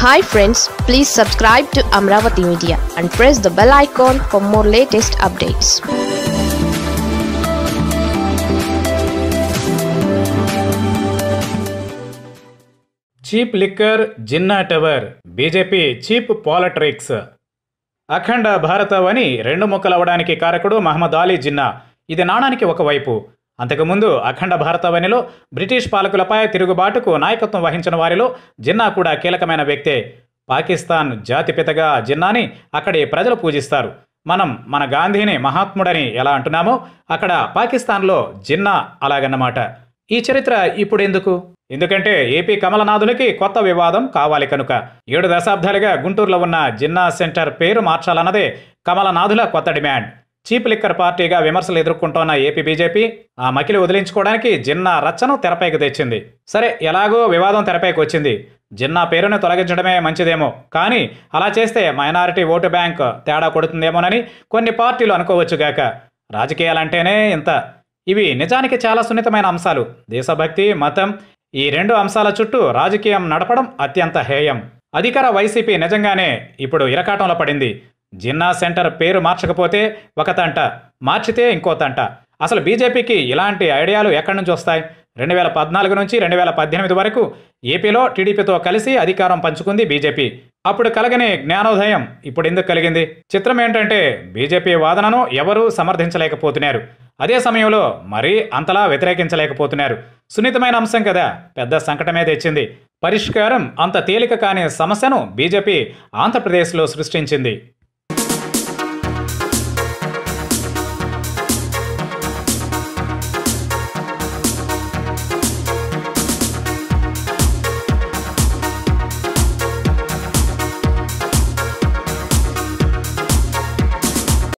hi friends please subscribe to Amaravati media and press the bell icon for more latest updates cheap liquor Jinnah tower BJP cheap politricks అఖండ భారతవని రెండు ముక్కలవడానికి కారకుడు మహమ్మద్ అలీ జిన్నా ఇది నాణానికి ఒకవైపు అంతకుముందు అఖండ భారతవనిలో బ్రిటిష్ పాలకులపై తిరుగుబాటుకు నాయకత్వం వహించిన వారిలో జిన్నా కూడా కీలకమైన వ్యక్తే పాకిస్తాన్ జాతిపితగా జిన్నాని అక్కడి ప్రజలు పూజిస్తారు మనం మన గాంధీని మహాత్ముడని ఎలా అంటున్నామో అక్కడ పాకిస్తాన్లో జిన్నా అలాగన్నమాట ఈ చరిత్ర ఇప్పుడు ఎందుకు ఎందుకంటే ఏపీ కమలనాథులకి కొత్త వివాదం కావాలి కనుక ఏడు దశాబ్దాలుగా గుంటూరులో ఉన్న జిన్నా సెంటర్ పేరు మార్చాలన్నదే కమలనాథుల కొత్త డిమాండ్ చీప్ లిక్కర్ పార్టీగా విమర్శలు ఎదుర్కొంటోన్న ఏపీ బీజేపీ ఆ మకిలి వదిలించుకోవడానికి జిన్నా రచ్చను తెరపైకి తెచ్చింది సరే ఎలాగో వివాదం తెరపైకి వచ్చింది జిన్నా పేరును తొలగించడమే మంచిదేమో కానీ అలా చేస్తే మైనారిటీ ఓటు బ్యాంక్ తేడా కొడుతుందేమోనని కొన్ని పార్టీలు అనుకోవచ్చుగాక రాజకీయాలంటేనే ఇంత ఇవి నిజానికి చాలా సున్నితమైన అంశాలు దేశభక్తి మతం ఈ రెండు అంశాల చుట్టూ రాజకీయం నడపడం అత్యంత హేయం అధికార వైసీపీ నిజంగానే ఇప్పుడు ఇరకాటంలో పడింది జిన్నా సెంటర్ పేరు మార్చకపోతే ఒక తంట మార్చితే ఇంకో తంట అసలు బీజేపీకి ఇలాంటి ఐడియాలు ఎక్కడి నుంచి వస్తాయి రెండు వేల పద్నాలుగు నుంచి రెండు వేల పద్దెనిమిది వరకు ఏపీలో టీడీపీతో కలిసి అధికారం పంచుకుంది బీజేపీ అప్పుడు కలగని జ్ఞానోదయం ఇప్పుడు ఎందుకు కలిగింది చిత్రం ఏంటంటే బీజేపీ వాదనను ఎవరూ సమర్థించలేకపోతున్నారు అదే సమయంలో మరీ అంతలా వ్యతిరేకించలేకపోతున్నారు సున్నితమైన అంశం కదా పెద్ద సంకటమే తెచ్చింది పరిష్కారం అంత తేలిక కాని సమస్యను బీజేపీ ఆంధ్రప్రదేశ్లో సృష్టించింది